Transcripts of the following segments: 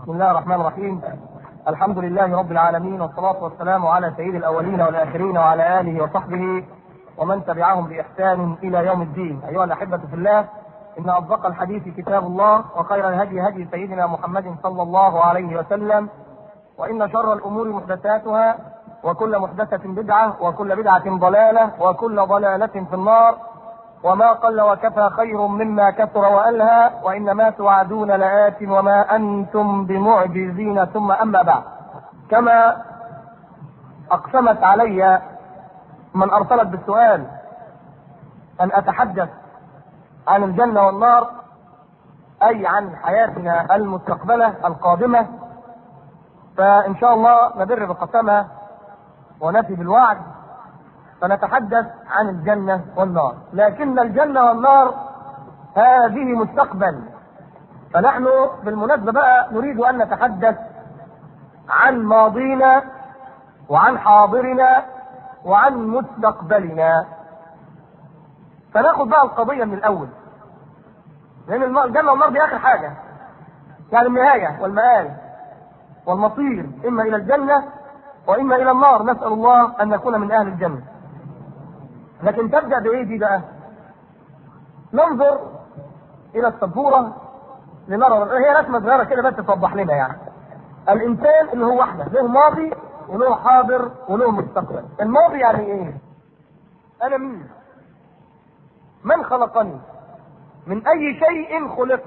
بسم الله الرحمن الرحيم الحمد لله رب العالمين والصلاة والسلام على سيد الأولين والآخرين وعلى آله وصحبه ومن تبعهم بإحسان إلى يوم الدين أيها الأحبة في الله إن أصدق الحديث كتاب الله وخير الهدي هدي سيدنا محمد صلى الله عليه وسلم وإن شر الأمور محدثاتها وكل محدثة بدعة وكل بدعة ضلالة وكل ضلالة في النار وما قل وكفى خير مما كثر وألهى وإنما توعدون لآت وما أنتم بمعجزين ثم أما بعد كما أقسمت علي من أرسلت بالسؤال أن أتحدث عن الجنة والنار أي عن حياتنا المستقبلة القادمة فإن شاء الله نبر بقسمها ونفي بالوعد فنتحدث عن الجنة والنار لكن الجنة والنار هذه مستقبل فنحن بالمناسبة بقى نريد أن نتحدث عن ماضينا وعن حاضرنا وعن مستقبلنا فناخد بقى القضية من الأول لأن الجنة والنار دي آخر حاجة يعني النهاية والمآل والمصير إما إلى الجنة وإما إلى النار نسأل الله أن نكون من أهل الجنة لكن تبدأ بإيه دي بقى؟ ننظر إلى السبورة لنرى هي رسمة صغيرة كده بس توضح لنا يعني. الإنسان اللي هو واحدة له ماضي وله حاضر وله مستقبل. الماضي يعني إيه؟ أنا مين؟ من خلقني؟ من أي شيء خلقت؟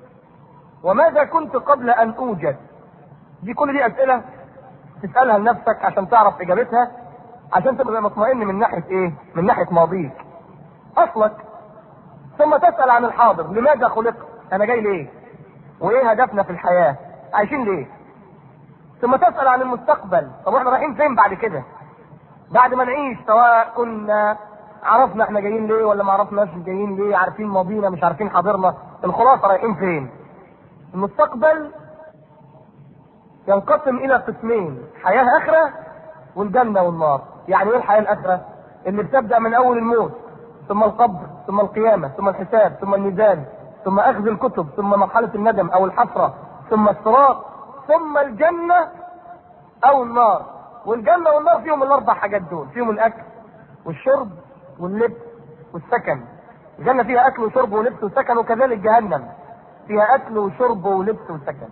وماذا كنت قبل أن أوجد؟ دي كل دي أسئلة تسألها لنفسك عشان تعرف إجابتها عشان تبقى مطمئن من ناحيه ايه؟ من ناحيه ماضيك. اصلك ثم تسال عن الحاضر، لماذا خلقت؟ انا جاي ليه؟ وايه هدفنا في الحياه؟ عايشين ليه؟ ثم تسال عن المستقبل، طب واحنا رايحين فين بعد كده؟ بعد ما نعيش سواء كنا عرفنا احنا جايين ليه ولا ما عرفناش جايين ليه، عارفين ماضينا مش عارفين حاضرنا، الخلاصه رايحين فين؟ المستقبل ينقسم الى قسمين، حياه اخره والجنه والنار. يعني ايه الحياه الاخره؟ اللي بتبدا من اول الموت ثم القبر ثم القيامه ثم الحساب ثم الميزان ثم اخذ الكتب ثم مرحله الندم او الحسره ثم الصراط ثم الجنه او النار والجنه والنار فيهم الاربع حاجات دول فيهم الاكل والشرب واللبس والسكن الجنه فيها اكل وشرب ولبس وسكن وكذلك جهنم فيها اكل وشرب ولبس وسكن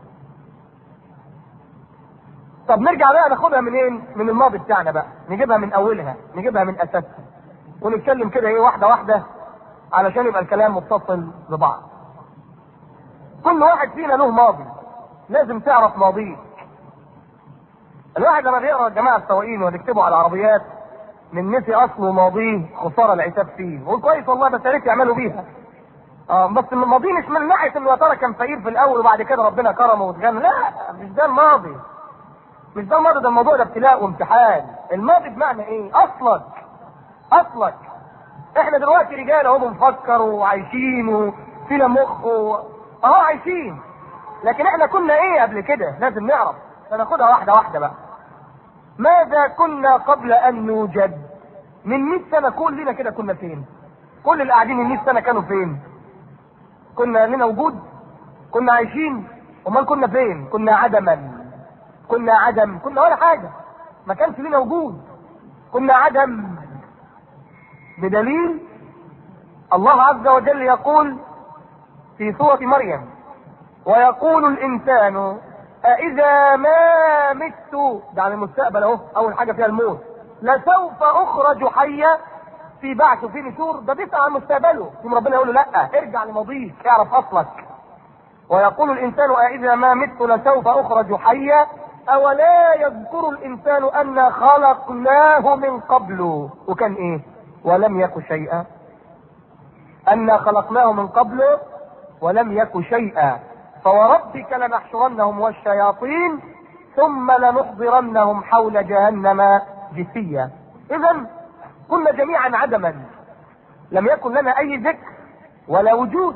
طب نرجع بقى ناخدها منين؟ من الماضي بتاعنا بقى، نجيبها من اولها، نجيبها من اساسها. ونتكلم كده ايه واحده واحده علشان يبقى الكلام متصل ببعض. كل واحد فينا له ماضي، لازم تعرف ماضيك. الواحد لما بيقرا الجماعه السواقين وبيكتبوا على العربيات من نسي اصله ماضيه خساره العتاب فيه، يقول كويس والله بس يا ريت يعملوا بيها. اه بس الماضي مش من ناحيه انه يا ترى كان فقير في الاول وبعد كده ربنا كرمه واتغنى، لا مش ده الماضي. مش ده الماضي ده الموضوع ده ابتلاء وامتحان الماضي بمعنى ايه اصلك اصلك احنا دلوقتي رجال اهو بنفكر وعايشين وفينا مخ و... اهو عايشين لكن احنا كنا ايه قبل كده لازم نعرف فناخدها واحده واحده بقى ماذا كنا قبل ان نوجد من 100 سنه كلنا كده كنا فين كل اللي قاعدين من 100 سنه كانوا فين كنا لنا وجود كنا عايشين امال كنا فين كنا عدما كنا عدم كنا ولا حاجة ما كانش لنا وجود كنا عدم بدليل الله عز وجل يقول في سورة مريم ويقول الإنسان أإذا ما مت ده عن المستقبل أهو أول حاجة فيها الموت لسوف أخرج حيا في بعث وفي نشور ده بيسأل عن مستقبله ثم ربنا يقول له لا ارجع لماضيك اعرف أصلك ويقول الإنسان أإذا ما مت لسوف أخرج حيا أولا يذكر الإنسان أنا خلقناه من قبل وكان إيه؟ ولم يك شيئا أنا خلقناه من قبل ولم يك شيئا فوربك لنحشرنهم والشياطين ثم لنحضرنهم حول جهنم جثيا إذا كنا جميعا عدما لم يكن لنا أي ذكر ولا وجود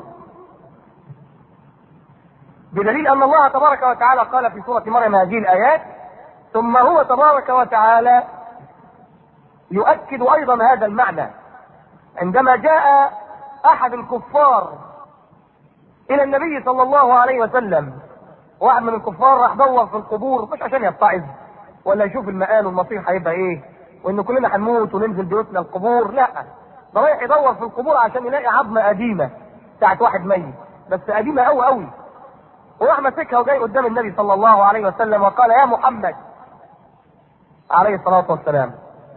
بدليل ان الله تبارك وتعالى قال في سوره مريم هذه الايات ثم هو تبارك وتعالى يؤكد ايضا هذا المعنى عندما جاء احد الكفار الى النبي صلى الله عليه وسلم واحد من الكفار راح دور في القبور مش عشان يتعظ ولا يشوف المآل والمصير هيبقى ايه وان كلنا هنموت وننزل بيوتنا القبور لا ده رايح يدور في القبور عشان يلاقي عظمه قديمه بتاعت واحد ميت بس قديمه قوي قوي وراح ماسكها وجاي قدام النبي صلى الله عليه وسلم وقال يا محمد عليه الصلاه والسلام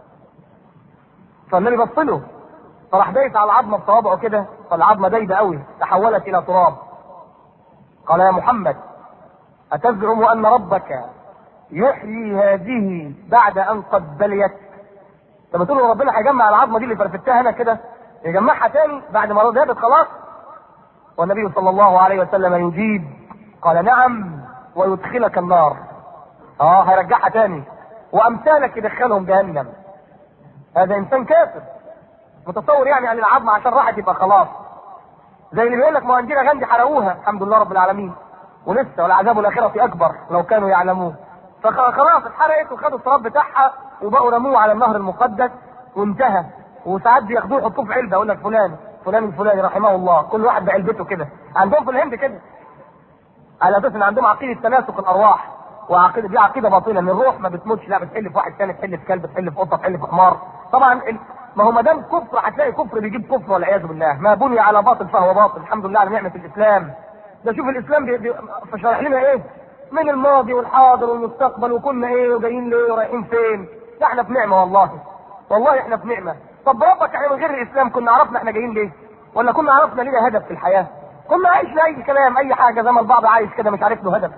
فالنبي بص له فراح دايس على العظمه بصوابعه كده فالعظمه دايبه قوي تحولت الى تراب قال يا محمد أتزعم أن ربك يحيي هذه بعد أن قد بليت طب تقول له ربنا هيجمع العظمة دي اللي فرفتها هنا كده يجمعها تاني بعد ما ذهبت خلاص والنبي صلى الله عليه وسلم يجيب قال نعم ويدخلك النار اه هيرجعها تاني وامثالك يدخلهم جهنم هذا انسان كافر متصور يعني ان العظمه عشان راحت يبقى خلاص زي اللي بيقول لك ما عندنا غندي حرقوها الحمد لله رب العالمين ولسه والعذاب الاخره اكبر لو كانوا يعلمون فخلاص اتحرقت وخدوا التراب بتاعها وبقوا رموه على النهر المقدس وانتهى وساعات بياخدوه يحطوه في علبه يقول لك فلان فلان الفلاني رحمه الله كل واحد بعلبته كده عندهم في الهند كده على اساس ان عندهم عقيده تناسق الارواح وعقيده دي عقيده باطله ان الروح ما بتموتش لا بتحل في واحد ثاني تحل في كلب تحل في قطه تحل في حمار طبعا ال... ما هو ما دام كفر هتلاقي كفر بيجيب كفر والعياذ بالله ما بني على باطل فهو باطل الحمد لله على نعمه الاسلام ده شوف الاسلام بي... بي... فشرح لنا ايه من الماضي والحاضر والمستقبل وكنا ايه وجايين ليه ورايحين فين لا احنا في نعمه والله والله احنا في نعمه طب ربك احنا من غير الاسلام كنا عرفنا احنا جايين ليه ولا كنا عرفنا لينا هدف في الحياه كنا عايش لاي كلام اي حاجه زي ما البعض عايش كده مش عارف له هدف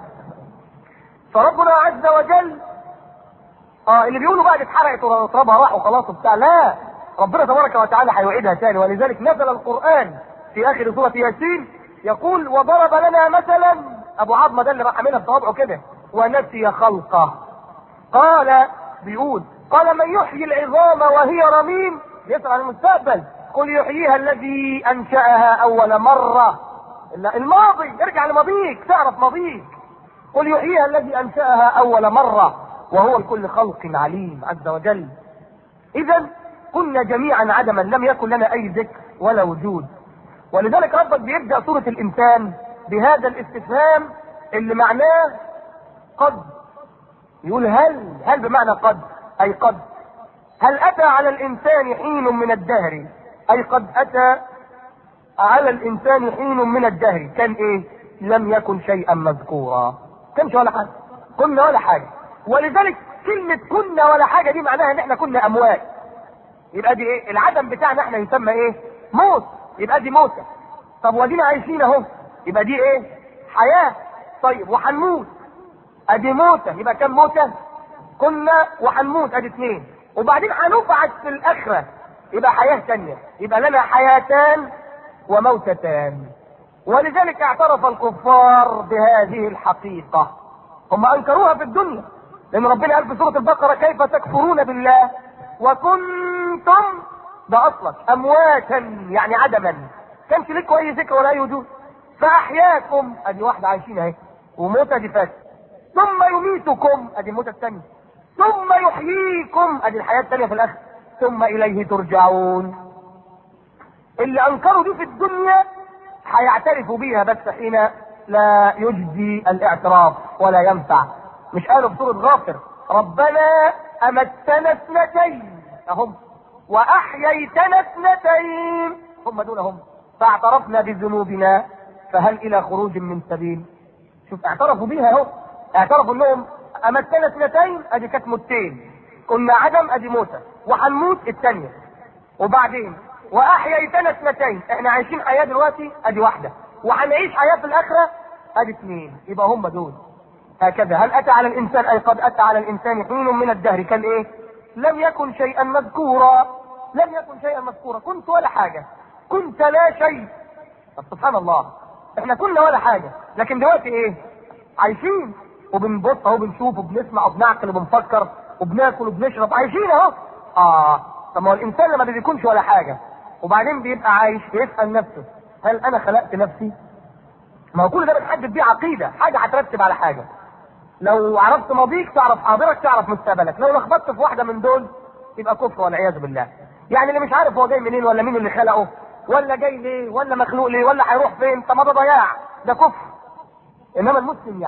فربنا عز وجل اه اللي بيقولوا بقى دي اتحرقت وترابها راح وخلاص وبتاع لا ربنا تبارك وتعالى هيعيدها تاني ولذلك نزل القران في اخر سوره ياسين يقول وضرب لنا مثلا ابو عظمه ده اللي راح عاملها بصوابعه كده ونسي خلقه قال بيقول قال من يحيي العظام وهي رميم يسأل عن المستقبل قل يحييها الذي انشأها اول مرة الماضي ارجع لماضيك تعرف ماضيك قل يحييها الذي انشأها اول مرة وهو بكل خلق عليم عز وجل اذا كنا جميعا عدما لم يكن لنا اي ذكر ولا وجود ولذلك ربك بيبدأ سورة الانسان بهذا الاستفهام اللي معناه قد يقول هل هل بمعنى قد اي قد هل اتى على الانسان حين من الدهر اي قد اتى على الانسان حين من الدهر كان ايه لم يكن شيئا مذكورا كانش ولا حاجه كنا ولا حاجه ولذلك كلمة كنا ولا حاجة دي معناها ان احنا كنا اموات يبقى دي ايه العدم بتاعنا احنا يسمى ايه موت يبقى دي موتة طب ودينا عايشين اهو يبقى دي ايه حياة طيب وهنموت ادي موتة يبقى كم موتة كنا وهنموت ادي اثنين وبعدين هنبعث في الاخرة يبقى حياة تانية يبقى لنا حياتان وموتتان ولذلك اعترف الكفار بهذه الحقيقة هم انكروها في الدنيا لان ربنا قال في سورة البقرة كيف تكفرون بالله وكنتم ده اصلك امواتا يعني عدما كانش لكم اي ذكر ولا اي وجود فاحياكم ادي واحدة عايشين اهي وموتة دي فاتت ثم يميتكم ادي الموتة الثانية ثم يحييكم ادي الحياة الثانية في الاخر ثم اليه ترجعون اللي انكروا دي في الدنيا هيعترفوا بيها بس حين لا يجدي الاعتراف ولا ينفع مش قالوا في سورة غافر ربنا امتنا اثنتين اهم واحييتنا اثنتين هم دول هم فاعترفنا بذنوبنا فهل الى خروج من سبيل شوف اعترفوا بيها اهو اعترفوا انهم امتنا اثنتين ادي كانت موتين كنا عدم ادي موتة وهنموت الثانية وبعدين واحييتنا اثنتين احنا عايشين حياة دلوقتي ادي واحدة وهنعيش حياة في الاخرة ادي اثنين يبقى هم دول هكذا هل اتى على الانسان اي قد اتى على الانسان حين من الدهر كان ايه لم يكن شيئا مذكورا لم يكن شيئا مذكورا كنت ولا حاجة كنت لا شيء طب سبحان الله احنا كنا ولا حاجة لكن دلوقتي ايه عايشين وبنبص اهو بنشوف وبنسمع وبنعقل وبنفكر وبناكل وبنشرب عايشين اهو اه طب ما هو الانسان لما بيكونش ولا حاجة وبعدين بيبقى عايش بيسأل نفسه هل انا خلقت نفسي ما هو كل ده بتحدد بيه عقيدة حاجة هترتب على حاجة لو عرفت ماضيك تعرف حاضرك تعرف مستقبلك لو لخبطت في واحدة من دول يبقى كفر والعياذ بالله يعني اللي مش عارف هو جاي منين ولا مين اللي خلقه ولا جاي ليه ولا مخلوق ليه ولا هيروح فين طب ما ده ضياع ده كفر انما المسلم يعلم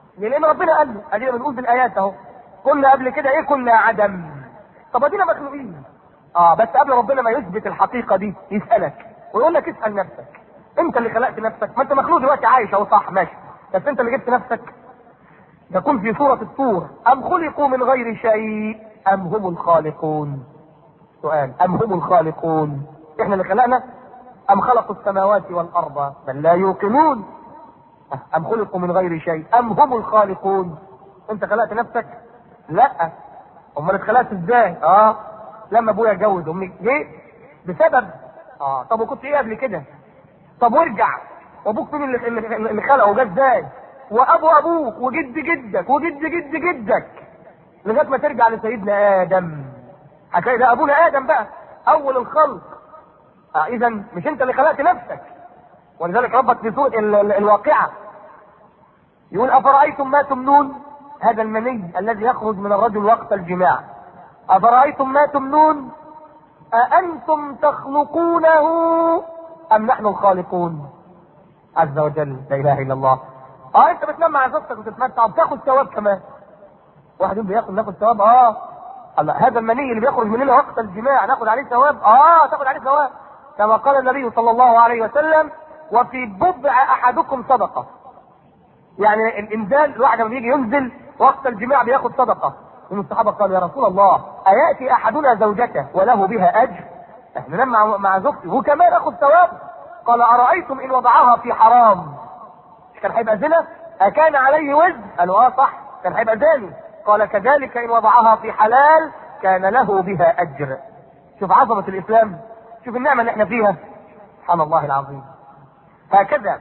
لان ربنا قال له ادينا بنقول بالايات اهو كنا قبل كده ايه كنا عدم طب ادينا مخلوقين اه بس قبل ربنا ما يثبت الحقيقه دي يسالك ويقول لك اسال نفسك انت اللي خلقت نفسك ما انت مخلوق دلوقتي عايش اهو صح ماشي بس انت اللي جبت نفسك يقول في سورة الطور أم خلقوا من غير شيء أم هم الخالقون سؤال أم هم الخالقون إحنا اللي خلقنا أم خلقوا السماوات والأرض بل لا يوقنون أم خلقوا من غير شيء أم هم الخالقون أنت خلقت نفسك لا أمال اتخلقت إزاي آه لما أبويا اتجوز أمي ليه بسبب آه طب وكنت إيه قبل كده طب وارجع وأبوك مين اللي, اللي, اللي خلقه جه إزاي وأبو أبوك وجد جدك وجد جد جدك لغاية ما ترجع لسيدنا آدم هتلاقي ده أبونا آدم بقى أول الخلق آه اذا مش انت اللي خلقت نفسك ولذلك ربك في سوره ال- ال- الواقعه يقول افرايتم ما تمنون هذا المني الذي يخرج من الرجل وقت الجماع افرايتم ما تمنون اانتم تخلقونه ام نحن الخالقون عز وجل لا اله الا الله اه انت بتنام مع زوجتك وتتمتع وبتاخد ثواب كمان واحد يقول بياخد ناخد ثواب اه الله هذا المني اللي بيخرج مننا وقت الجماع ناخد عليه ثواب اه تاخد عليه ثواب كما قال النبي صلى الله عليه وسلم وفي بضع احدكم صدقه يعني الانزال الواحد لما بيجي ينزل وقت الجماع بياخد صدقه من الصحابه قالوا يا رسول الله اياتي احدنا زوجته وله بها اجر احنا ننام مع مع زوجتي وكمان اخد ثواب قال ارايتم ان وضعها في حرام مش كان هيبقى زنا اكان عليه وزن قالوا اه صح كان هيبقى زاني قال كذلك ان وضعها في حلال كان له بها اجر شوف عظمه الاسلام شوف النعمه اللي احنا فيها سبحان الله العظيم هكذا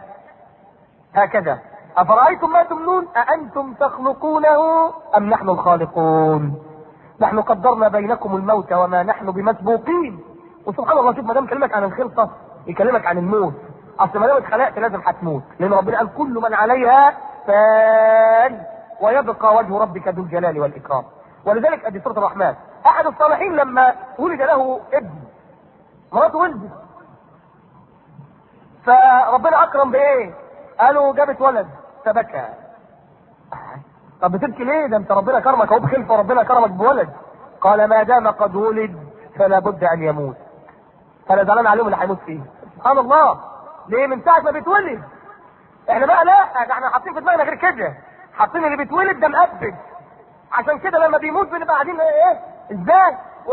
هكذا أفرأيتم ما تمنون أأنتم تخلقونه أم نحن الخالقون نحن قدرنا بينكم الموت وما نحن بمسبوقين وسبحان الله شوف ما دام كلمك عن الخلقة يكلمك عن الموت أصل ما دام اتخلقت لازم هتموت لأن ربنا قال كل من عليها فان ويبقى وجه ربك ذو الجلال والإكرام ولذلك أدي سورة الرحمن أحد الصالحين لما ولد له ابن مراته ولدت فربنا اكرم بايه؟ قالوا جابت ولد فبكى. طب بتبكي ليه؟ ده انت ربنا كرمك اهو بخلفه وربنا كرمك بولد. قال ما دام قد ولد فلا بد ان يموت. فانا زعلان عليهم اللي هيموت فيه. سبحان الله. ليه؟ من ساعه ما بيتولد. احنا بقى لا ده احنا حاطين في دماغنا غير كده. حاطين اللي بيتولد ده مقبل. عشان كده لما بيموت بنبقى قاعدين ايه؟ ازاي؟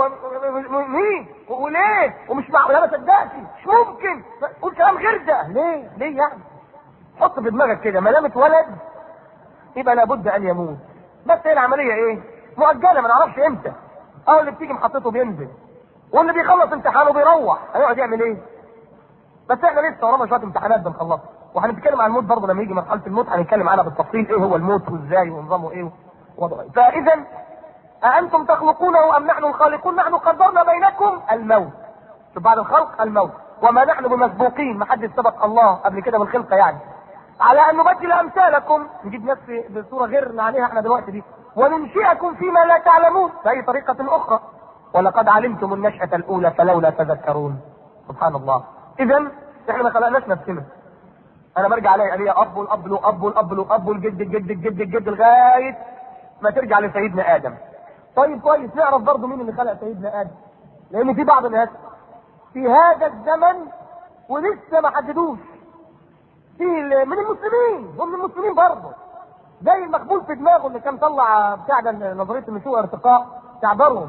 ومين وليه ومش مع لا ما صدقش مش ممكن قول كلام غير ده ليه ليه يعني حط في دماغك كده ما دام اتولد يبقى لابد ان يموت بس هي العمليه ايه مؤجله ما نعرفش امتى اه اللي بتيجي محطته بينزل واللي بيخلص امتحانه بيروح هيقعد يعمل ايه بس احنا لسه ورانا شويه امتحانات بنخلصها وهنتكلم عن الموت برضه لما يجي مرحله الموت هنتكلم عنها بالتفصيل ايه هو الموت وازاي ونظامه ايه ووضعه ايه فاذا أأنتم تخلقونه أم نحن الخالقون نحن قدرنا بينكم الموت شوف بعد الخلق الموت وما نحن بمسبوقين ما حد سبق الله قبل كده بالخلقة يعني على أن نبدل أمثالكم نجيب ناس بصورة غير اللي عليها احنا دلوقتي دي وننشئكم فيما لا تعلمون بأي طريقة أخرى ولقد علمتم النشأة الأولى فلولا تذكرون سبحان الله إذا احنا ما خلقناش نفسنا أنا برجع ألاقي أبي أب والأب له أب والأب له أب والجد الجد الجد الجد لغاية ما ترجع لسيدنا آدم طيب كويس نعرف برضه مين اللي خلق سيدنا ادم لان في بعض الناس في هذا الزمن ولسه ما حددوش في من المسلمين هم من المسلمين برضه زي المقبول في دماغه اللي كان طلع بتاع ده نظريه النشوء والارتقاء بتاع داروين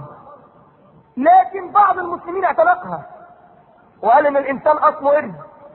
لكن بعض المسلمين اعتنقها وقال ان الانسان اصله قرد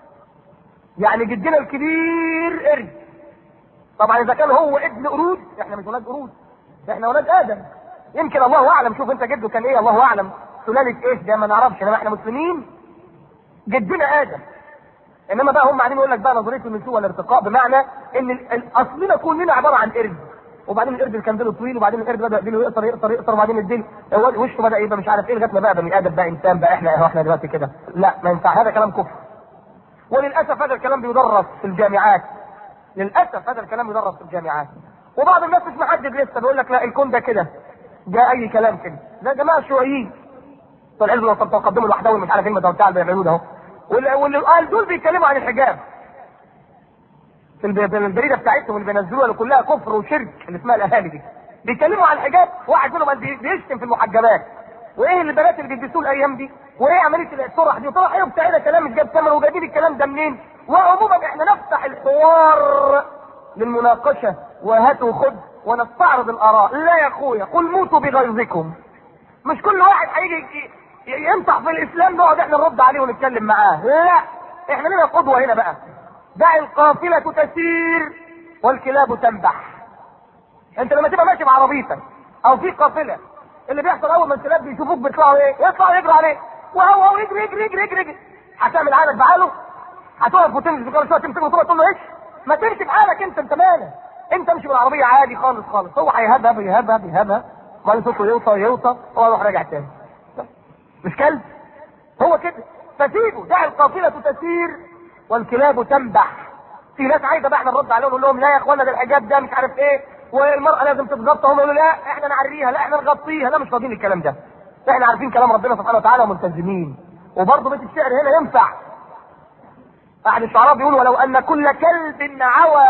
يعني جدنا الكبير قرد طبعا اذا كان هو ابن قرود احنا مش ولاد قرود احنا ولاد ادم يمكن الله اعلم شوف انت جده كان ايه الله اعلم سلاله ايش ده ما نعرفش انما احنا مسلمين جدنا ادم انما بقى هم قاعدين يقول لك بقى نظريه النشوء والارتقاء بمعنى ان ال- ال- اصلنا كلنا عباره عن قرد وبعدين القرد اللي كان ديله طويل وبعدين القرد بدا ديله يقصر يقصر يقصر وبعدين الديل هو وشه بدا يبقى مش عارف ايه لغايه ما بقى بني ادم بقى انسان بقى احنا اهو احنا دلوقتي كده لا ما ينفع هذا كلام كفر وللاسف هذا الكلام بيدرس في الجامعات للاسف هذا الكلام بيدرس في الجامعات وبعض الناس مش محدد لسه بيقول لك لا الكون ده كده جاء اي كلام كده ده جماعه الشيوعيين بتوع الحزب الوطني تقدموا الوحدوي مش عارف ايه بتاع اللي بيعملوه ده اهو واللي واللي قال دول بيتكلموا عن الحجاب في الب- في الجريده بتاعتهم اللي بينزلوها اللي كلها كفر وشرك اللي اسمها الاهالي دي بيتكلموا عن الحجاب واحد منهم قال بي- بيشتم في المحجبات وايه البنات اللي بيلبسوه الايام دي وايه عمليه الطرح دي طرح ايه وبتاع ده كلام مش جاب ثمن وجايبين الكلام ده منين وعموما احنا نفتح الحوار للمناقشه وهات وخد ونستعرض الاراء لا يا اخويا قل موتوا بغيظكم مش كل واحد هيجي ي- ي- ينصح في الاسلام نقعد احنا نرد عليه ونتكلم معاه لا احنا لنا قدوه هنا بقى دع القافله تسير والكلاب تنبح انت لما تبقى ماشي بعربيتك او في قافله اللي بيحصل اول ما الكلاب بيشوفوك بيطلعوا ايه؟ يطلعوا يجروا عليك وهو هو يجري يجري يجري يجري, يجري. هتعمل عقلك بعقله هتقف وتمشي كل شويه تمسكه وتقعد تقول له ايش؟ ما تمشي بحالك انت انت مالك انت امشي بالعربيه عادي خالص خالص هو هيهبها بيهبها بيهبها وبعدين صوته يوطى يوطى هو يروح راجع تاني مش كلب هو كده فسيبه دع القافله تسير والكلاب تنبح في ناس عايزه بقى احنا نرد عليهم نقول لهم لا يا اخوانا ده الحجاب ده مش عارف ايه والمراه لازم تتغطى هم يقولوا لا احنا نعريها لا احنا نغطيها لا مش فاضيين الكلام ده احنا عارفين كلام ربنا سبحانه وتعالى وملتزمين وبرضه بيت الشعر هنا ينفع احد الشعراء بيقول ولو ان كل كلب عوى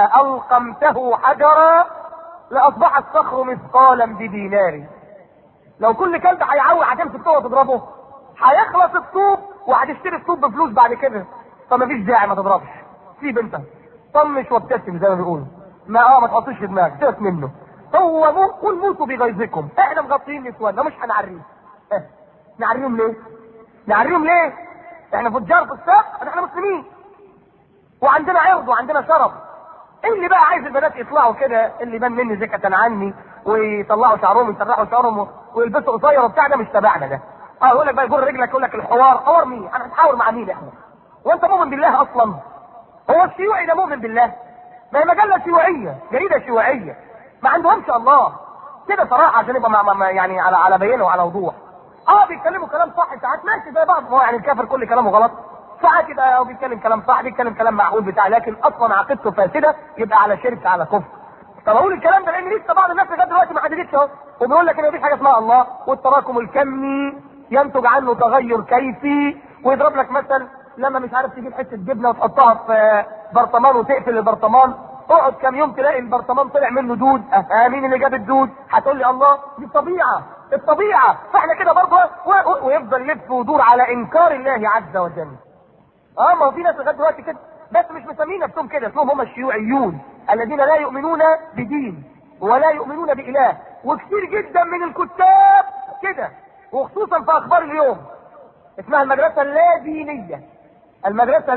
القمته حجرا لاصبح الصخر مثقالا بدينار لو كل كلب هيعوي هتمسك طوبه تضربه هيخلص الطوب وهتشتري الطوب بفلوس بعد كده فمفيش داعي ما تضربش سيب انت طنش وابتسم زي ما بيقولوا ما اه ما تحطوش في دماغك سيبك منه هو مو قل موتوا بغيظكم احنا مغطيين نسواننا مش هنعريه اه. نعريهم ليه؟ نعريهم ليه؟ احنا فجار في الساق احنا مسلمين وعندنا عرض وعندنا شرف اللي بقى عايز البنات يطلعوا كده اللي بان مني زكاة عني ويطلعوا شعرهم ويسرحوا شعرهم ويلبسوا قصير وبتاع ده مش تبعنا ده اه يقول لك بقى يجر رجلك يقول لك الحوار حوار مين؟ انا هتحاور مع مين احنا؟ وانت مؤمن بالله اصلا؟ هو الشيوعي ده مؤمن بالله؟ ما هي مجلة شيوعية، جريدة شيوعية، ما عندهمش الله، كده صراحة عشان يبقى مع مع مع- يعني على على بينه وعلى وضوح. اه بيتكلموا كلام صح ساعات ماشي زي بعض هو يعني الكافر كل كلامه غلط. ساعات يبقى هو بيتكلم كلام صح بيتكلم كلام معقول بتاع لكن اصلا عقيدته فاسدة يبقى على شرك على كفر. طب اقول الكلام ده لان لسه بعض الناس لغايه دلوقتي ما حددتش اهو وبيقول لك ان مفيش حاجه اسمها الله والتراكم الكمي ينتج عنه تغير كيفي ويضرب لك مثل لما مش عارف تجيب حته جبنه وتحطها في برطمان وتقفل البرطمان اقعد كام يوم تلاقي البرطمان طلع منه دود اه مين اللي جاب الدود هتقول لي الله دي الطبيعه الطبيعه فاحنا كده برضه و- و- ويفضل يلف ويدور على انكار الله عز وجل اه ما هو في ناس لغايه دلوقتي كده بس مش مسمين نفسهم كده اسمهم هم الشيوعيون الذين لا يؤمنون بدين ولا يؤمنون بإله وكثير جدا من الكتاب كده وخصوصا في اخبار اليوم اسمها المدرسه اللادينيه المدرسه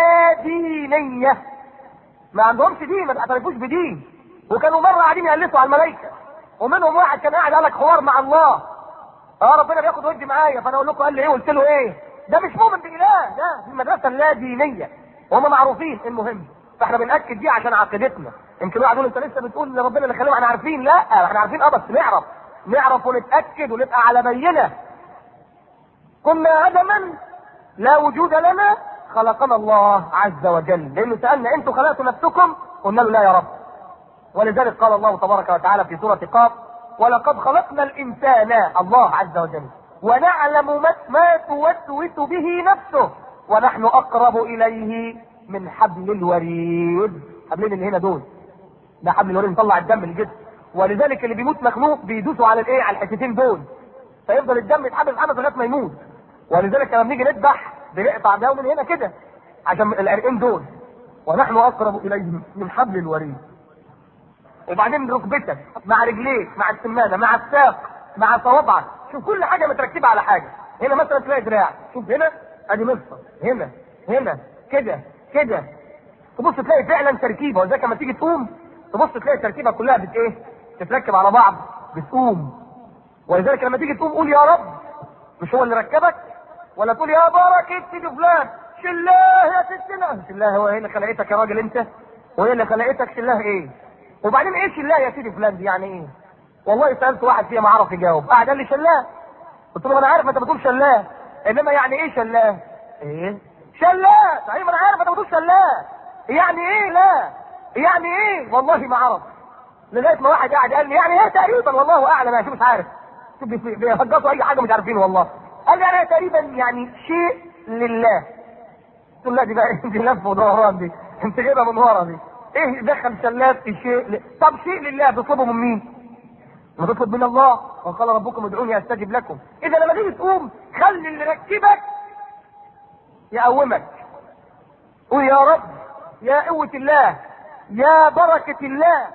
اللادينيه ما عندهمش دين ما بيعترفوش بدين وكانوا مره قاعدين يقلسوا على الملائكه ومنهم واحد كان قاعد قال لك حوار مع الله اه ربنا بياخد ودي معايا فانا اقول لكم قال لي ايه قلت له ايه ده مش مؤمن باله ده دي المدرسه اللادينيه وهم معروفين المهم فاحنا بناكد دي عشان عقيدتنا يمكن واحد يقول انت لسه بتقول ان ربنا اللي خليهم احنا عارفين لا احنا عارفين اه بس نعرف نعرف ونتاكد ونبقى على بينه كنا عدما لا وجود لنا خلقنا الله عز وجل لانه سالنا انتم خلقتوا نفسكم قلنا له لا يا رب ولذلك قال الله تبارك وتعالى في سوره قاف ولقد خلقنا الانسان الله عز وجل ونعلم ما- ما توسوس به نفسه ونحن اقرب اليه من حبل الوريد حبلين اللي هنا دول ده حبل الوريد نطلع الدم من الجسم ولذلك اللي بيموت مخنوق بيدوسوا على الايه على الحتتين دول فيفضل الدم يتحبس يتحبس لغايه ما يموت ولذلك لما بنيجي نذبح بنقطع ده من هنا كده عشان العرقين دول ونحن اقرب اليه من حبل الوريد وبعدين ركبتك مع رجليك مع السمانه مع الساق مع صوابعك شوف كل حاجه متركبه على حاجه هنا مثلا تلاقي دراع شوف هنا ادي مفصل هنا هنا كده كده تبص تلاقي فعلا تركيبه وزي لما تيجي تقوم تبص تلاقي التركيبه كلها بت ايه تتركب على بعض بتقوم ولذلك لما تيجي تقوم قول يا رب مش هو اللي ركبك ولا تقول يا بركة سيدي فلان شلاه يا ستنا شلاه هو هي اللي خلقتك يا راجل انت وهي اللي خلقتك شلاه ايه وبعدين ايه شلاه يا سيدي فلان دي يعني ايه والله سالت واحد فيها ما عرف يجاوب قاعد قال لي شلاه قلت له انا عارف ما انت بتقول شلاه انما يعني ايه شلاه ايه شلاه صحيح ما انا عارف انت بتقول شلاه يعني ايه لا يعني ايه والله ما عرف لغايه ما واحد قاعد قال لي يعني ايه تقريبا والله اعلم انا مش عارف شوف بي- بيهجصوا اي حاجه مش عارفين والله قال لي انا تقريبا يعني شيء لله قلت له لا دي بقى دي لف ودوران دي انت جايبها من ورا دي ايه دخل سلات في شيء ل... طب شيء لله تطلبه من مين؟ ما تطلب من الله وقال ربكم ادعوني استجب لكم اذا لما تيجي تقوم خلي اللي ركبك يقومك قول يا رب يا قوة الله يا بركة الله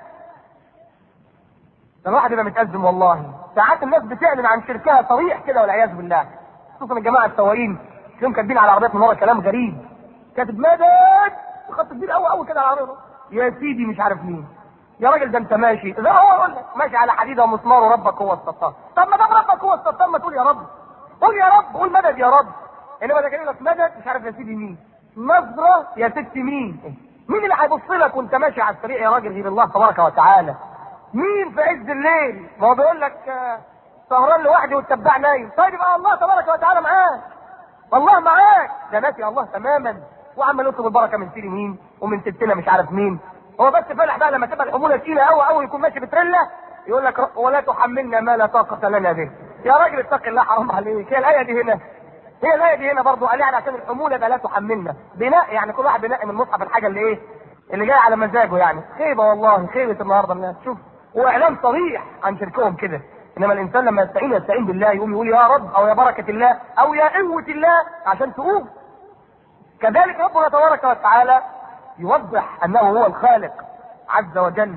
ده الواحد يبقى متأزم والله ساعات الناس بتعلن عن شركها صريح كده والعياذ بالله خصوصا الجماعة السواقين تلاقيهم كاتبين على العربيات من ورا كلام غريب كاتب مدد وخط كبير قوي قوي كده على العربية يا سيدي مش عارف مين يا راجل ده انت ماشي زي هو يقول لك ماشي على حديده ومسمار وربك هو الستار طب ما دام ربك هو الستار ما تقول يا رب قول يا رب قول مدد يا رب انما ده يقول لك مدد مش عارف يا سيدي مين نظره يا ست مين مين اللي هيبص لك وانت ماشي على الطريق يا راجل غير الله تبارك وتعالى مين في عز الليل ما هو بيقول لك آه، سهران لوحدي والتباع نايم طيب يبقى الله تبارك وتعالى معاك الله معاك ده ناسي الله تماما وعمال يطلب البركه من سيري مين ومن ستنا مش عارف مين هو بس فالح بقى لما تبقى الحموله تقيله قوي قوي يكون ماشي بتريلا يقول لك ولا تحملنا ما لا طاقه لنا به يا راجل اتق الله حرام عليك هي الايه دي هنا هي الايه دي هنا برضه قال يعني عشان الحموله ده لا تحملنا بناء يعني كل واحد بينقي من المصحف الحاجه اللي ايه اللي جاي على مزاجه يعني خيبه والله خيبه النهارده الناس شوف واعلان صريح عن شركهم كده انما الانسان لما يستعين يستعين بالله يقوم يقول يا رب او يا بركه الله او يا قوه الله عشان تقوم كذلك ربنا تبارك وتعالى يوضح انه هو الخالق عز وجل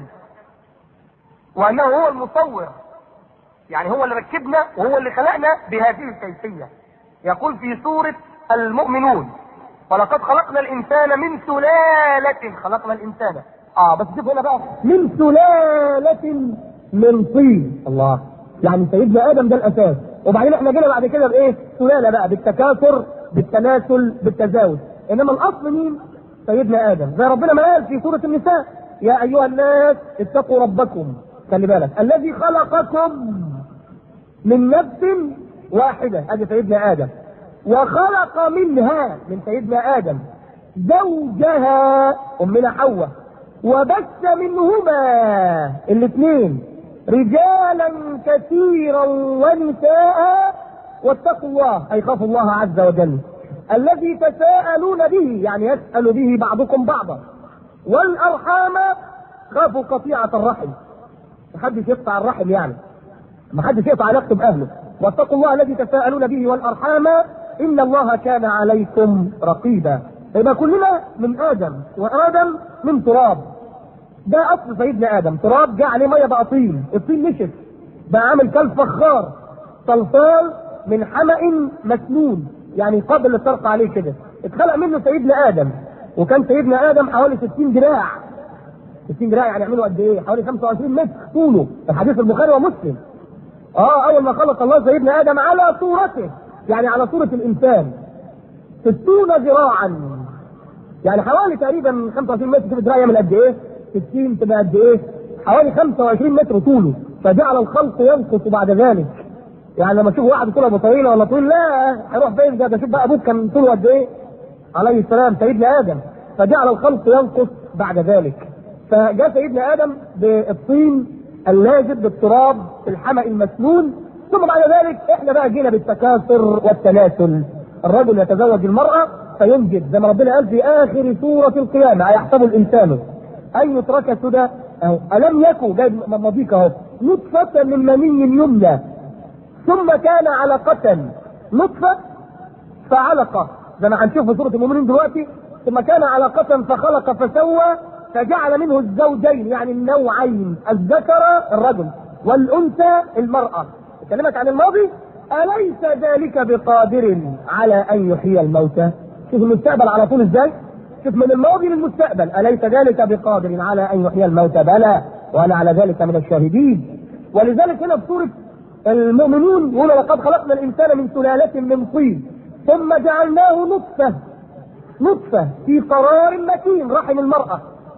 وانه هو المصور يعني هو اللي ركبنا وهو اللي خلقنا بهذه الكيفيه يقول في سوره المؤمنون ولقد خلقنا الانسان من سلاله خلقنا الانسان اه بس شوف هنا بقى من سلاله من طين الله يعني سيدنا ادم ده الاساس وبعدين احنا جينا بعد كده بايه سلاله بقى بالتكاثر بالتناسل بالتزاوج انما الاصل مين سيدنا ادم زي ربنا ما قال في سوره النساء يا ايها الناس اتقوا ربكم خلي بالك الذي خلقكم من نفس واحده ادي سيدنا ادم وخلق منها من سيدنا ادم زوجها امنا حواء وبث منهما الاثنين رجالا كثيرا ونساء واتقوا الله اي خافوا الله عز وجل الذي تساءلون به يعني يسأل به بعضكم بعضا والأرحام خافوا قطيعة الرحم محدش يقطع الرحم يعني محدش يقطع علاقته بأهله واتقوا الله الذي تساءلون به والأرحام إن الله كان عليكم رقيبا يبقى كلنا من آدم وآدم من تراب ده أصل سيدنا آدم تراب جه عليه مية بقى طين الطين نشف بقى عامل كالفخار صلصال من حمأ مسنون يعني قابل للطرق عليه كده اتخلق منه سيدنا ادم وكان سيدنا ادم حوالي 60 دراع 60 دراع يعني يعملوا قد ايه؟ حوالي 25 متر طوله في حديث البخاري ومسلم اه اول ما خلق الله سيدنا ادم على صورته يعني على صورة الانسان 60 ذراعا يعني حوالي تقريبا 25 متر شوف الدراع يعمل قد ايه؟ 60 تبقى قد ايه؟ حوالي 25 متر طوله فجعل الخلق ينقص بعد ذلك يعني لما اشوف واحد طوله ابو طويله ولا طويل لا هيروح فين ده ده شوف بقى ابوك كان طوله قد ايه عليه السلام سيدنا ادم فجعل الخلق ينقص بعد ذلك فجاء سيدنا ادم بالطين اللازب بالتراب الحمأ المسنون ثم بعد ذلك احنا بقى جينا بالتكاثر والتناسل الرجل يتزوج المرأة فينجب زي ما ربنا قال في آخر سورة القيامة أيحسب الإنسان أن يترك سدى أهو ألم يكن جايب مضيق أهو نطفة من مني يمنى ثم كان علقة نطفة فعلقة زي ما هنشوف في سورة المؤمنين دلوقتي ثم كان علقة فخلق فسوى فجعل منه الزوجين يعني النوعين الذكر الرجل والأنثى المرأة كلمت عن الماضي أليس ذلك بقادر على أن يحيي الموتى شوف المستقبل على طول ازاي شوف من الماضي للمستقبل أليس ذلك بقادر على أن يحيي الموتى بلى وأنا على ذلك من الشاهدين ولذلك هنا في سورة المؤمنون يقول لقد خلقنا الانسان من سلاله من طين ثم جعلناه نطفه نطفه في قرار مكين رحم المراه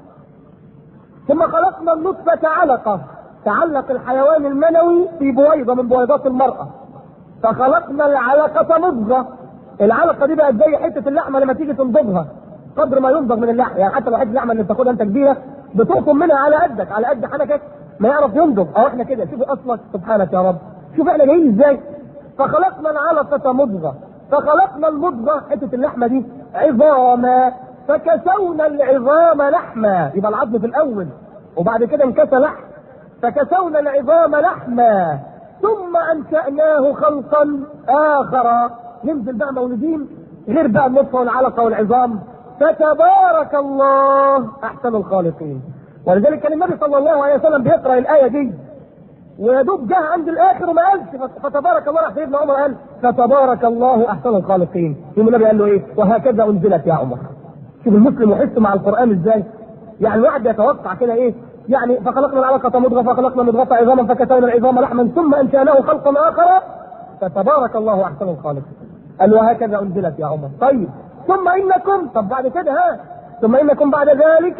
ثم خلقنا النطفه علقه تعلق الحيوان المنوي في بويضه من بويضات المراه فخلقنا العلقه مضغه العلقه دي بقت زي حته اللحمه لما تيجي تنضغها قدر ما ينضغ من اللحم يعني حتى لو حته اللحمه اللي بتاخدها انت كبيره بتقطم منها على قدك على قد حنكك ما يعرف ينضغ او احنا كده شوف اصلك سبحانك يا رب شوف احنا جايين ازاي فخلقنا العلقة مضغة فخلقنا المضغة حتة اللحمة دي عظاما فكسونا العظام لحما يبقى العظم في الاول وبعد كده انكسى لحم فكسونا العظام لحما ثم انشاناه خلقا اخر ننزل بقى مولودين غير بقى النطفه والعلقه والعظام فتبارك الله احسن الخالقين ولذلك كان النبي صلى الله عليه وسلم بيقرا الايه دي ويا دوب جه عند الاخر وما قالش فتبارك الله سيدنا عمر قال فتبارك الله احسن الخالقين يوم النبي قال له ايه وهكذا انزلت يا عمر شوف المسلم يحس مع القران ازاي يعني الواحد يتوقع كده ايه يعني فخلقنا العلقة مضغة فخلقنا المضغة عظاما فكسونا العظام لحما ثم انشأناه خلقا اخر فتبارك الله احسن الخالقين قال وهكذا انزلت يا عمر طيب ثم انكم طب بعد كده ها ثم انكم بعد ذلك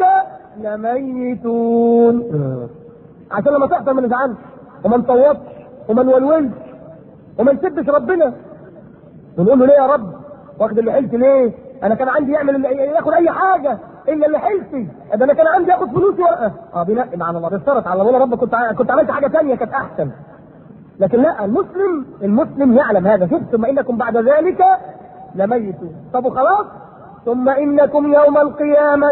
لميتون عشان لما تحصل ما نزعلش وما نصوتش وما نولولش وما نسبش ربنا ونقول له ليه يا رب واخد اللي حلت ليه انا كان عندي يعمل اللي ياخد اي حاجه الا اللي حلتي ده انا كان عندي ياخد فلوسي ورقه اه بينقي مع الله بيشترط على الله رب كنت ع... كنت عملت حاجه ثانيه كانت احسن لكن لا المسلم المسلم يعلم هذا شوف ثم انكم بعد ذلك لميتون طب وخلاص ثم انكم يوم القيامه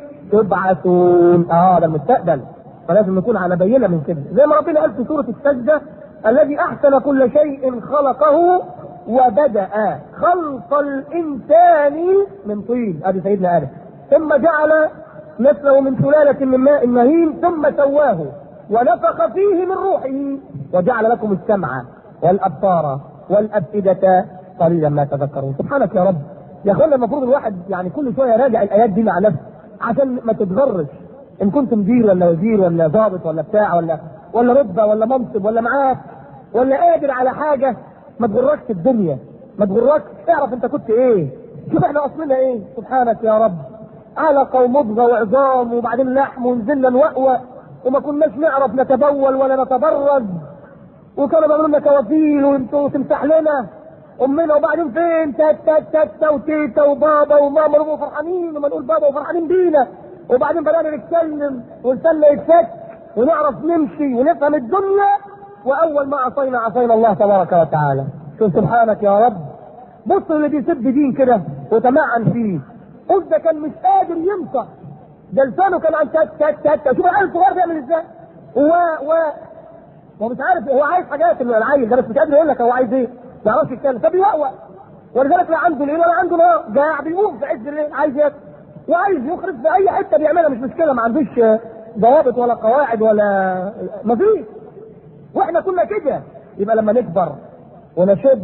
تبعثون اه ده المستقبل فلازم نكون على بينه من كده زي ما ربنا قال في سوره السجده الذي احسن كل شيء خلقه وبدا خلق الانسان من طين ادي سيدنا ادم ثم جعل نسله من سلاله من ماء مهين ثم سواه ونفخ فيه من روحه وجعل لكم السمع والابصار والافئده قليلا ما تذكرون سبحانك يا رب يا اخوانا المفروض الواحد يعني كل شويه يراجع الايات دي مع نفسه عشان ما تتغرش ان كنت مدير ولا وزير ولا ضابط ولا بتاع ولا ولا رتبه ولا منصب ولا معاك ولا قادر على حاجه ما تغركش الدنيا ما تغركش اعرف انت كنت ايه شوف احنا اصلنا ايه سبحانك يا رب علقه ومضغه وعظام وبعدين لحم ونزلنا نوقوى وما كناش نعرف نتبول ولا نتبرز وكانوا بيعملوا لنا كوافيل وتمسح لنا امنا وبعدين فين تاتا تاتا وتيتا وبابا وماما ونبقوا فرحانين وما نقول بابا وفرحانين بينا وبعدين بدانا نتكلم ولساننا يتفك ونعرف نمشي ونفهم الدنيا واول ما عصينا عصينا الله تبارك وتعالى شوف سبحانك يا رب بص اللي بيسب دين كده وتمعن فيه قلت ده كان مش قادر ينطق ده لسانه كان عن تات تات تات شوف العيل الصغير بيعمل ازاي و و هو مش عارف هو عايز حاجات العيل ده بس مش قادر يقول لك هو عايز ايه ما يعرفش يتكلم فبيوقوق ولذلك لا عنده ليل ولا عنده نهار جاع بيقوم في عز الليل عايز ياكل وعايز يخرج في اي حته بيعملها مش مشكله ما عندوش ضوابط ولا قواعد ولا ما فيش واحنا كنا كده يبقى لما نكبر ونشد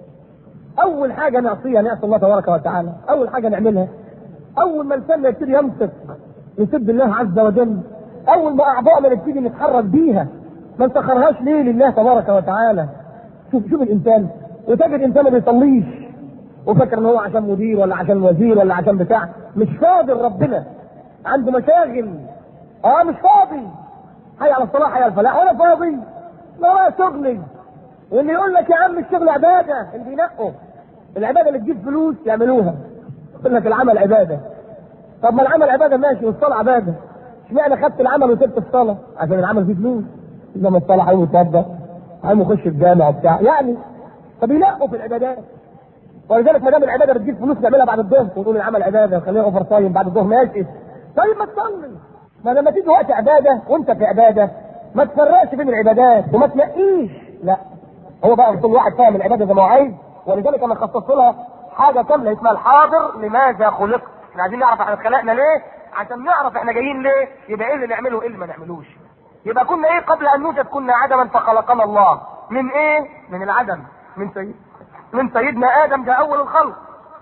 اول حاجه نعصيها نعصي الله تبارك وتعالى اول حاجه نعملها اول ما لساننا يبتدي ينطق يسب الله عز وجل اول ما اعضائنا نبتدي نتحرك بيها ما نسخرهاش ليه لله تبارك وتعالى شوف شوف الانسان وتجد انسان ما بيصليش وفاكر ان هو عشان مدير ولا عشان وزير ولا عشان بتاع مش فاضي ربنا عنده مشاغل اه مش فاضي حي على الصلاه حي على الفلاح ولا فاضي ما شغلي واللي يقول لك يا عم الشغل عباده اللي بينقوا العباده اللي تجيب فلوس يعملوها يقول لك العمل عباده طب ما العمل عباده ماشي والصلاه عباده اشمعنى خدت العمل وسبت الصلاه عشان العمل فيه فلوس اذا ما الصلاه هيقوم يتوضا هيقوم يخش الجامع وبتاع يعني فبينقوا في العبادات ولذلك ما دام العباده بتجيب فلوس نعملها بعد الظهر ونقول العمل عباده خلينا اوفر تايم بعد الظهر ماشي طيب ما تصلي ما لما تيجي وقت عباده وانت في عباده ما تفرقش بين العبادات وما تنقيش لا هو بقى كل واحد فاهم العباده زي ما هو عايز ولذلك انا خصصت لها حاجه كامله اسمها الحاضر لماذا خلقت احنا عايزين نعرف احنا اتخلقنا ليه عشان نعرف احنا جايين ليه يبقى ايه اللي نعمله وايه اللي ما نعملوش يبقى كنا ايه قبل ان نوجد كنا عدما فخلقنا الله من ايه من العدم من سيد من سيدنا ادم ده اول الخلق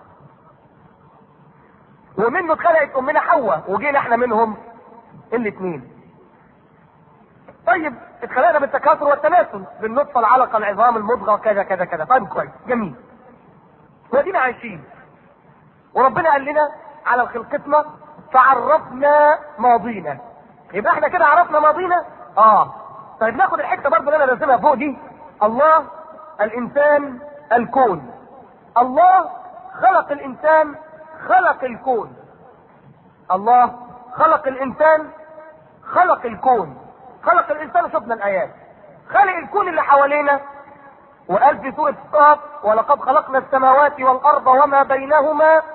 ومنه اتخلقت امنا حواء وجينا احنا منهم الاثنين طيب اتخلقنا بالتكاثر والتناسل بالنطفه العلقه العظام المضغه كذا كذا كذا طيب كويس جميل وادينا عايشين وربنا قال لنا على خلقتنا فعرفنا ماضينا يبقى احنا كده عرفنا ماضينا اه طيب ناخد الحته برضه اللي انا راسمها فوق دي الله الانسان الكون الله خلق الانسان خلق الكون الله خلق الانسان خلق الكون خلق الانسان شفنا الايات خلق الكون اللي حوالينا وقال في سوره الصاد ولقد خلقنا السماوات والارض وما بينهما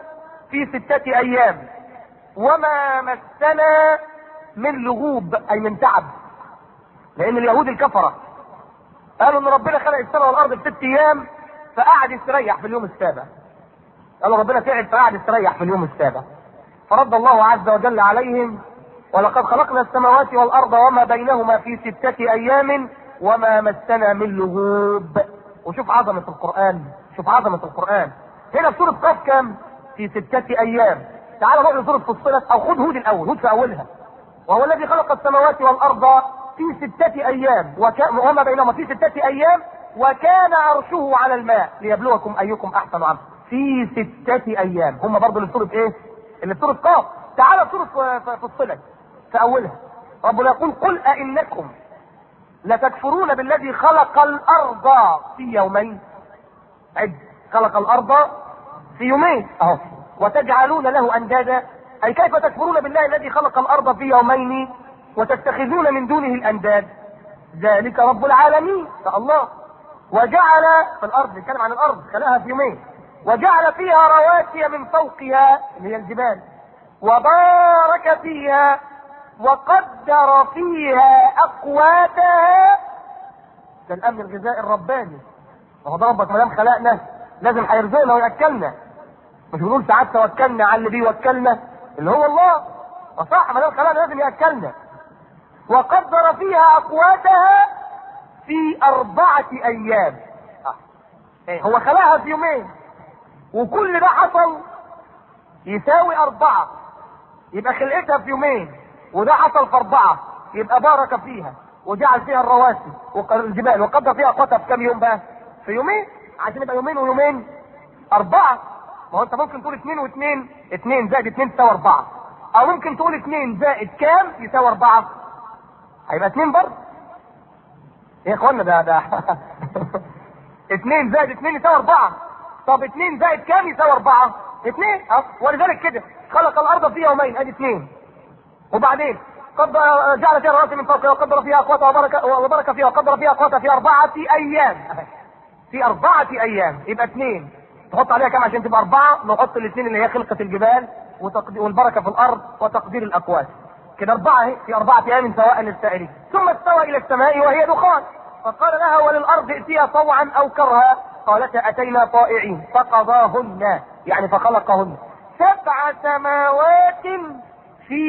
في ستة ايام وما مسنا من لغوب اي من تعب لان اليهود الكفرة قالوا ان ربنا خلق السماء والارض في ست ايام فقعد يستريح في اليوم السابع قالوا ربنا تعب فقعد يستريح في اليوم السابع فرد الله عز وجل عليهم ولقد خلقنا السماوات والارض وما بينهما في ستة ايام وما مسنا من لغوب وشوف عظمة القرآن شوف عظمة القرآن هنا في سورة قاف كام في ستة ايام تعال نروح لسورة فصلت او خد هود الاول هود في اولها وهو الذي خلق السماوات والارض في ستة ايام وك... وما بينهما في ستة ايام وكان عرشه على الماء ليبلوكم ايكم احسن عملا في ستة ايام هم برضه اللي في سورة ايه اللي في سورة قاف تعال في سورة فصلت في اولها ربنا يقول قل ائنكم لتكفرون بالذي خلق الارض في يومين عد خلق الارض في يومين اهو وتجعلون له اندادا اي كيف تكفرون بالله الذي خلق الارض في يومين وتتخذون من دونه الانداد ذلك رب العالمين فالله وجعل في الارض نتكلم عن الارض خلقها في يومين وجعل فيها رواسي من فوقها اللي هي الجبال وبارك فيها وقدر فيها اقواتها ده الامن الغذائي الرباني هو ده ربك ما دام خلقنا لازم هيرزقنا وياكلنا مش بنقول ساعات توكلنا على اللي بيوكلنا اللي هو الله صح ما دام خلقنا لازم ياكلنا وقدر فيها اقواتها في اربعة ايام آه. هو خلقها في يومين وكل ده حصل يساوي اربعة يبقى خلقتها في يومين وده حصل في اربعة يبقى بارك فيها وجعل فيها الرواسي والجبال وقدر فيها اقواتها في كام يوم بقى في يومين عشان يبقى يومين ويومين اربعة ما هو انت ممكن تقول اثنين واثنين اثنين زائد اثنين تساوي اربعة او ممكن تقول اثنين زائد كام يساوي اربعة هيبقى اثنين برضه ايه يا اخوانا ده ده اثنين زائد اثنين يساوي اربعة طب اثنين زائد كام يساوي اربعة اثنين اه ولذلك كده خلق الارض في يومين ادي اثنين وبعدين قد جعل فيها رواسي من فوقها وقدر فيها اقواتها وبارك وبارك فيها وقدر فيها اقواتها في اربعة ايام في اربعة ايام يبقى اثنين تحط عليها كام عشان تبقى اربعة نحط الاثنين اللي هي خلقة الجبال والبركة في الارض وتقدير الاقوات كده اربعة اهي في اربعة ايام سواء للسائلين ثم استوى الى السماء وهي دخان فقال لها وللارض ائتيا طوعا او كرها قالتا اتينا طائعين فقضاهن يعني فخلقهن سبع سماوات في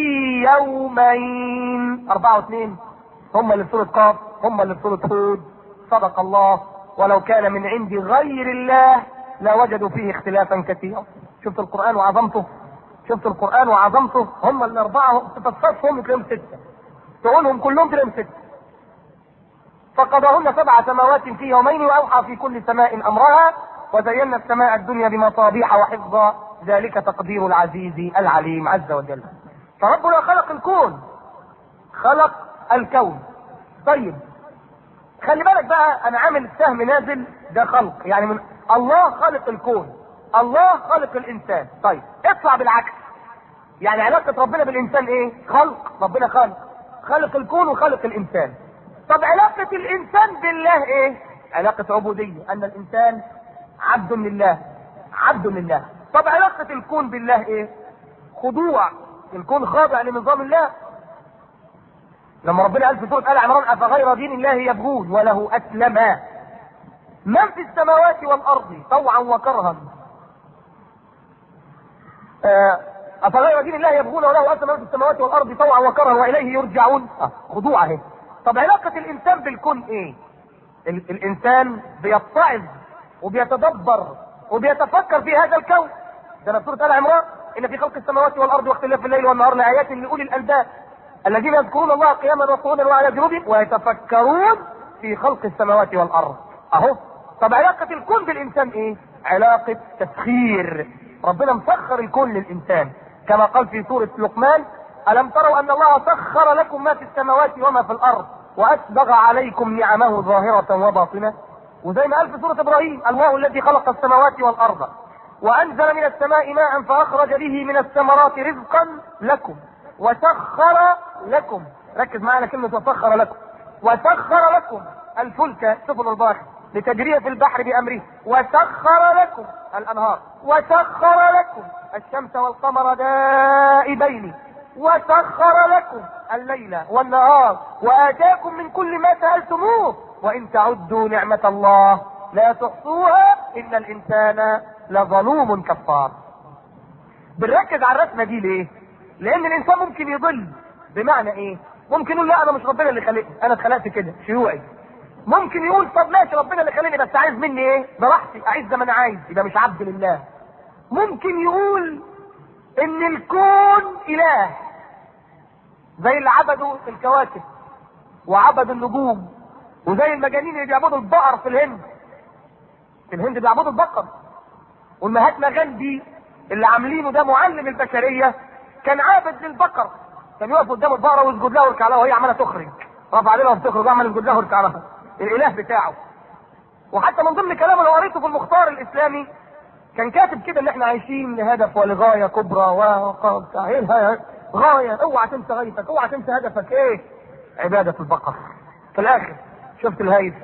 يومين أربعة واثنين هم اللي في سورة قاف هم اللي في سورة هود صدق الله ولو كان من عند غير الله لوجدوا فيه اختلافا كثيرا شفت القرآن وعظمته شفت القرآن وعظمته هم الأربعة تفصصهم تلاقيهم ستة تقولهم كلهم تلاقيهم ستة فقضاهن سبع سماوات في يومين وأوحى في كل سماء أمرها وزينا السماء الدنيا بمصابيح وحفظا ذلك تقدير العزيز العليم عز وجل فربنا خلق الكون خلق الكون طيب خلي بالك بقى انا عامل السهم نازل ده خلق يعني من الله خلق الكون الله خلق الانسان طيب اطلع بالعكس يعني علاقة ربنا بالانسان ايه خلق ربنا خلق خلق الكون وخلق الانسان طب علاقة الانسان بالله ايه علاقة عبودية ان الانسان عبد لله عبد لله طب علاقة الكون بالله ايه خضوع الكون خاضع لنظام الله لما ربنا قال في سورة آل عمران أفغير دين الله يبغون وله أسلم من في السماوات والأرض طوعا وكرها أفغير دين الله يبغون وله أسلم من في السماوات والأرض طوعا وكرها وإليه يرجعون آه. خضوع اهي طب علاقة الإنسان بالكون إيه؟ ال- الإنسان بيتعظ وبيتدبر وبيتفكر في هذا الكون ده أنا في سورة آل عمران ان في خلق السماوات والارض واختلاف الليل والنهار لايات لاولي الالباب الذين يذكرون الله قياما وقعودا وعلى جنوبهم ويتفكرون في خلق السماوات والارض اهو طب علاقة الكون بالانسان ايه علاقة تسخير ربنا مسخر الكون للانسان كما قال في سورة لقمان الم تروا ان الله سخر لكم ما في السماوات وما في الارض واسبغ عليكم نعمه ظاهرة وباطنة وزي ما قال في سورة ابراهيم الله الذي خلق السماوات والارض وانزل من السماء ماء فاخرج به من الثمرات رزقا لكم وسخر لكم ركز معانا كلمة وسخر لكم وسخر لكم الفلك سفن البحر لتجري في البحر بامره وسخر لكم الانهار وسخر لكم الشمس والقمر دائبين وسخر لكم الليل والنهار واتاكم من كل ما سالتموه وان تعدوا نعمه الله لا تحصوها ان الانسان لظلوم كفار بنركز على الرسمه دي ليه لان الانسان ممكن يضل بمعنى ايه ممكن يقول لا انا مش ربنا اللي خلقني انا اتخلقت كده شيوعي ممكن يقول طب ماشي ربنا اللي خلقني بس عايز مني ايه براحتي اعيش زي ما انا عايز يبقى مش عبد لله ممكن يقول ان الكون اله زي اللي عبدوا الكواكب وعبدوا النجوم وزي المجانين اللي بيعبدوا البقر في الهند في الهند بيعبدوا البقر والمهاتما غاندي اللي عاملينه ده معلم البشريه كان عابد للبقر كان يقف قدام البقره ويسجد لها ويركع لها وهي عماله تخرج رفع عليها وبتخرج وعمال يسجد لها ويركع لها الاله بتاعه وحتى من ضمن كلامه لو قريته في المختار الاسلامي كان كاتب كده ان احنا عايشين لهدف ولغايه كبرى و ايه غايه اوعى تنسى غايتك اوعى تنسى هدفك ايه عباده البقر في الاخر شفت الهيث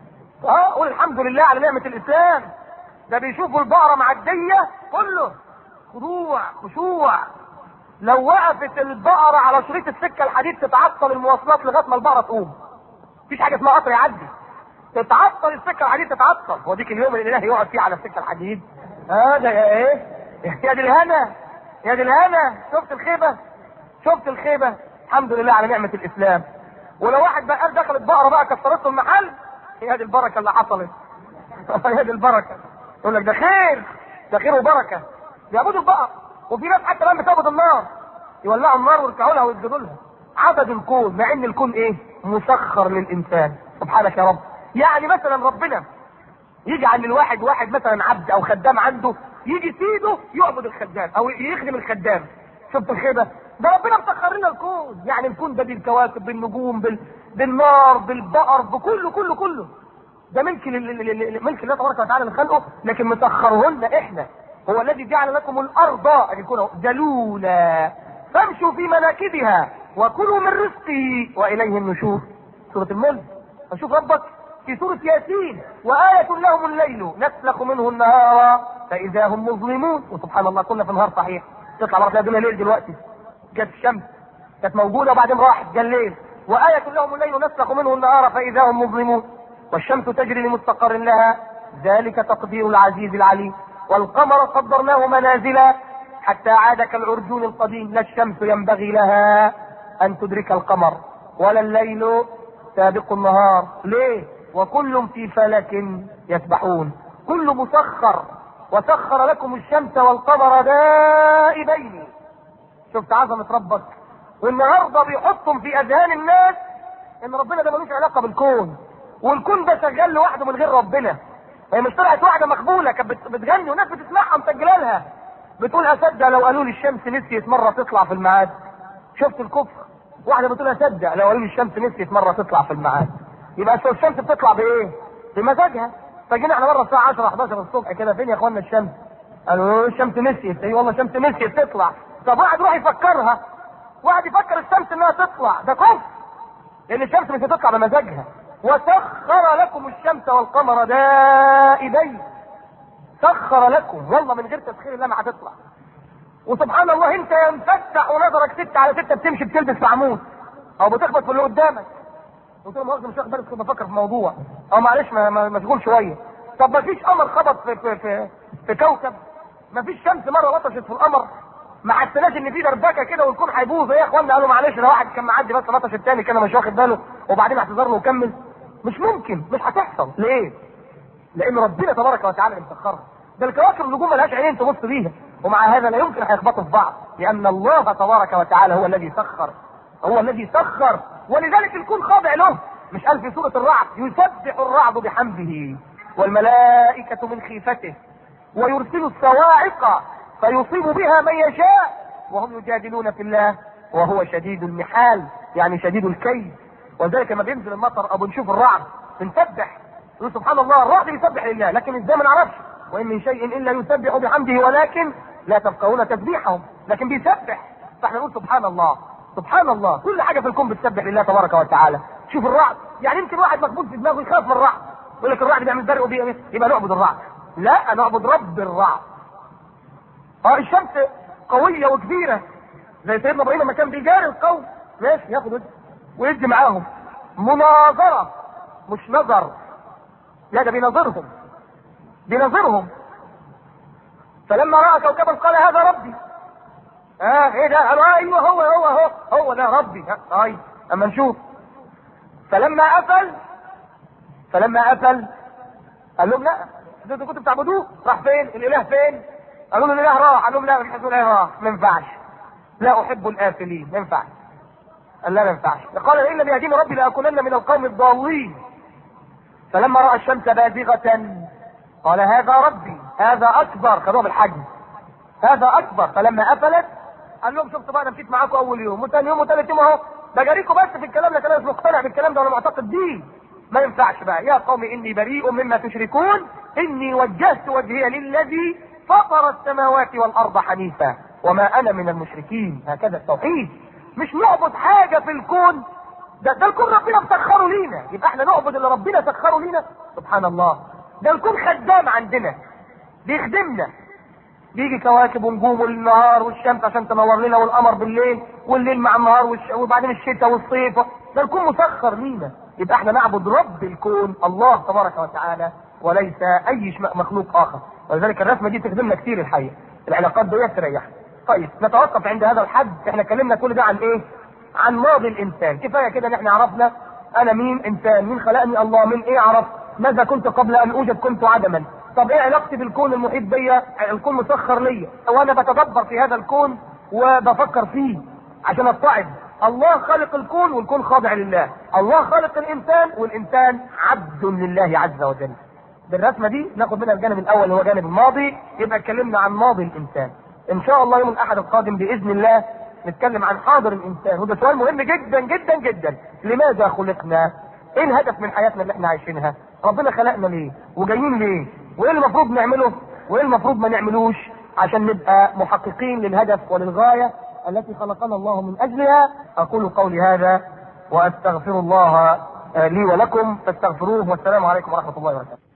اه قول الحمد لله على نعمه الاسلام ده بيشوفوا البقره معديه كله خضوع خشوع لو وقفت البقرة على شريط السكة الحديد تتعطل المواصلات لغاية ما البقرة تقوم. مفيش حاجة اسمها قطر يعدي. تتعطل السكة الحديد تتعطل، هو ديك اليوم اللي الاله يقعد فيه على السكة الحديد. هذا يا ايه؟ يا دي الهنا يا دي الهنا شفت الخيبة؟ شفت الخيبة؟ الحمد لله على نعمة الإسلام. ولو واحد بقى دخلت بقرة بقى كسرت له المحل هي دي البركة اللي حصلت. هي دي البركة. يقول لك ده خير ده خير وبركة. بيعبدوا البقر. وفي ناس حتى الان بتعبد النار يولعوا النار ويركعوا لها ويسجدوا لها عبد الكون مع ان الكون ايه مسخر للانسان سبحانك يا رب يعني مثلا ربنا يجعل للواحد واحد مثلا عبد او خدام عنده يجي سيده يعبد الخدام او يخدم الخدام شفت الخيبه ده ربنا مسخر لنا الكون يعني الكون ده بالكواكب بالنجوم بال... بالنار بالبقر بكله كله كله ده ملك لل... ملك الله تبارك وتعالى لخلقه لكن مسخرهن احنا هو الذي جعل لكم الارض ان يكون ذلولا فامشوا في مناكبها وكلوا من رزقه واليه النشور سوره الملك فشوف ربك في سورة ياسين وآية لهم الليل نسلخ منه النهار فإذا هم مظلمون وسبحان الله كنا في النهار صحيح تطلع مرة الدنيا ليل دلوقتي جت الشمس كانت موجودة وبعدين راحت جه الليل وآية لهم الليل نسلخ منه النهار فإذا هم مظلمون والشمس تجري لمستقر لها ذلك تقدير العزيز العليم والقمر قدرناه منازلا حتى عاد كالعرجون القديم لا الشمس ينبغي لها ان تدرك القمر ولا الليل سابق النهار ليه وكل في فلك يسبحون كل مسخر وسخر لكم الشمس والقمر دائبين شفت عظمة ربك والنهارده بيحطهم في اذهان الناس ان ربنا ده ملوش علاقة بالكون والكون ده شغال لوحده من غير ربنا هي مش طلعت واحده مقبوله كانت بتغني وناس بتسمعها مسجله لها بتقول اصدق لو قالوا لي الشمس نسيت مره تطلع في الميعاد شفت الكفر واحده بتقول اصدق لو قالوا لي الشمس نسيت مره تطلع في الميعاد يبقى الشمس بتطلع بايه؟ بمزاجها فجينا احنا مره الساعه 10 11 الصبح كده فين يا اخوانا الشمس؟ قالوا الشمس نسيت اي والله الشمس نسيت تطلع طب واحد يروح يفكرها واحد يفكر الشمس انها تطلع ده كفر لان الشمس مش هتطلع بمزاجها وسخر لكم الشمس والقمر دائبين سخر لكم والله من غير تسخير الله ما هتطلع وسبحان الله انت ينفتح ونظرك ستة على ستة بتمشي بتلبس في عمود او بتخبط في اللي قدامك قلت له مؤاخذة مش واخد بالك كنت بفكر في موضوع او معلش مشغول شوية طب ما فيش قمر خبط في في في, في كوكب ما فيش شمس مرة لطشت في القمر ما حسيناش ان في دربكه كده والكون هيبوظ ايه يا اخوانا قالوا معلش ده واحد كان معدي بس لطش التاني كده مش واخد باله وبعدين اعتذر له وكمل مش ممكن مش هتحصل ليه؟ لان ربنا تبارك وتعالى اللي مسخرها ده الكواكب النجوم ملهاش عينين تبص بيها ومع هذا لا يمكن هيخبطوا في بعض لان الله تبارك وتعالى هو الذي سخر هو الذي سخر ولذلك الكون خاضع له مش قال في سوره الرعد يسبح الرعد بحمده والملائكه من خيفته ويرسل الصواعق فيصيب بها من يشاء وهم يجادلون في الله وهو شديد المحال يعني شديد الكيد وذلك لما بينزل المطر او بنشوف الرعد بنسبح يقول سبحان الله الرعد بيسبح لله لكن ازاي ما نعرفش وان من شيء الا يسبح بحمده ولكن لا تفقهون تسبيحهم لكن بيسبح فاحنا نقول سبحان الله سبحان الله كل حاجه في الكون بتسبح لله تبارك وتعالى شوف الرعد يعني يمكن واحد مقبول في دماغه يخاف من الرعد يقول لك الرعد بيعمل برق وبي- يبقى نعبد الرعد لا نعبد رب الرعد اه الشمس قويه وكبيره زي سيدنا ابراهيم لما كان بيجاري القوم ماشي ياخد وجه ويدي معاهم مناظره مش نظر لا ده بيناظرهم بيناظرهم فلما راى كوكبا قال هذا ربي اه ايه ده قالوا آه ايوه هو هو هو هو ده ربي آه، طيب اما نشوف فلما قفل فلما قفل قال لهم لا ده انتوا كنتوا بتعبدوه راح فين الاله فين قالوا له الاله راح قال لهم لا مش هتقول الاله راح ما ينفعش لا احب الافلين ما ينفعش قال لا ما ينفعش قال ان لم يهديني ربي لاكونن من القوم الضالين فلما راى الشمس بازغه قال هذا ربي هذا اكبر خدوها بالحجم هذا اكبر فلما قفلت قال لهم شفتوا بقى انا مشيت معاكم اول يوم وثاني يوم وثالث يوم اهو ده جاريكم بس في الكلام لكن انا مش مقتنع بالكلام ده ولا معتقد بيه ما ينفعش بقى يا قوم اني بريء مما تشركون اني وجهت وجهي للذي فطر السماوات والارض حنيفا وما انا من المشركين هكذا التوحيد مش نعبد حاجه في الكون ده ده الكون ربنا مسخره لينا يبقى احنا نعبد اللي ربنا سخره لينا سبحان الله ده الكون خدام عندنا بيخدمنا بيجي كواكب ونجوم والنهار والشمس عشان تنور لنا والقمر بالليل والليل مع النهار والش... وبعدين الشتاء والصيف ده الكون مسخر لينا يبقى احنا نعبد رب الكون الله تبارك وتعالى وليس اي ش- مخلوق اخر ولذلك الرسمه دي تخدمنا كتير الحقيقه العلاقات دي تريح طيب نتوقف عند هذا الحد احنا اتكلمنا كل ده عن ايه عن ماضي الانسان كفايه كده ان احنا عرفنا انا مين انسان مين خلقني الله من ايه عرفت ماذا كنت قبل ان اوجد كنت عدما طب ايه علاقتي بالكون المحيط بيا الكون مسخر ليا او انا بتدبر في هذا الكون وبفكر فيه عشان اتعظ الله خالق الكون والكون خاضع لله الله خالق الانسان والانسان عبد لله عز وجل بالرسمه دي ناخد منها الجانب الاول اللي هو جانب الماضي يبقى اتكلمنا عن ماضي الانسان ان شاء الله يوم الاحد القادم باذن الله نتكلم عن حاضر الانسان وده سؤال مهم جدا جدا جدا لماذا خلقنا ايه الهدف من حياتنا اللي احنا عايشينها ربنا خلقنا ليه وجايين ليه وايه اللي المفروض نعمله وايه المفروض ما نعملوش عشان نبقى محققين للهدف وللغايه التي خلقنا الله من اجلها اقول قولي هذا واستغفر الله آه، لي ولكم فاستغفروه والسلام عليكم ورحمه الله وبركاته